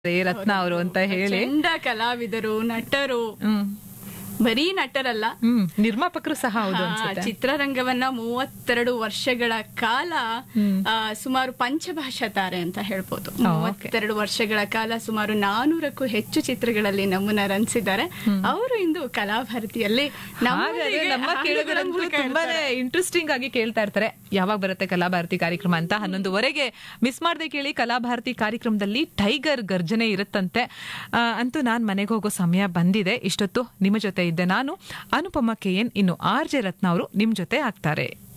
ರತ್ನ ಅವರು ಅಂತ ಹೇಳಿ ಚಂದ ಕಲಾವಿದರು ನಟರು ಹ್ಮ್ ಬರೀ ನಟರಲ್ಲ ಹ್ಮ್ ನಿರ್ಮಾಪಕರು ಸಹ ಹೌದು ಹಾ, ಅನ್ಸುತ್ತೆ ಚಿತ್ರರಂಗವನ್ನ ಮೂವತ್ತೆರಡು ವರ್ಷಗಳ ಕಾಲ ಆ, ಸುಮಾರು ಪಂಚಭಾಷಾ ತಾರೆ ಅಂತ ಹೇಳ್ಬೋದು ಓ, okay. ಮೂವತ್ತೆರಡು ವರ್ಷಗಳ ಕಾಲ ಸುಮಾರು ನಾನೂರಕ್ಕೂ ಹೆಚ್ಚು ಚಿತ್ರಗಳಲ್ಲಿ ನಮ್ಮನ್ನ ರಂಜಿಸಿದ್ದಾರೆ ಅವರು ಇಂದು ಕಲಾಭಾರತಿಯಲ್ಲಿ ಹಾಗಾದ್ರೆ ನಮ್ಮೊಂದಿಗೆ ನಮ್ಮ ಹಾಡುಗಳ ಕೇಳುಗರಂತೂ ಮೂಲಕ ತುಂಬಾನೇ ಇರ್ತಾರೆ. ಇಂಟ್ರೆಸ್ಟಿಂಗ್ ಆಗಿ ಕೇಳ್ತಾ ಇರ್ತಾರೆ ಯಾವಾಗ ಬರುತ್ತೆ ಕಲಾಭಾರತಿ ಕಾರ್ಯಕ್ರಮ ಅಂತ ಹನ್ನೊಂದುವರೆಗೆ ಮಿಸ್ ಮಾಡದೆ ಕೇಳಿ ಕಲಾಭಾರತಿ ಕಾರ್ಯಕ್ರಮದಲ್ಲಿ ಟೈಗರ್ ಗರ್ಜನೆ ಇರುತ್ತಂತೆ ಆ, ಅಂತೂ ನಾನ್ ಮನೆಗೆ ಹೋಗೋ ಸಮಯ ಬಂದಿದೆ ಇಷ್ಟೊತ್ತು ನಿಮ್ಮ ಜೊತೆ ಇದ್ದೆ ನಾನು ಅನುಪಮ ಕೆ ಎನ್ ಇನ್ನು ಆರ್ ಜೆ ರತ್ನ ಅವರು ನಿಮ್ ಜೊತೆ ಆಗ್ತಾರೆ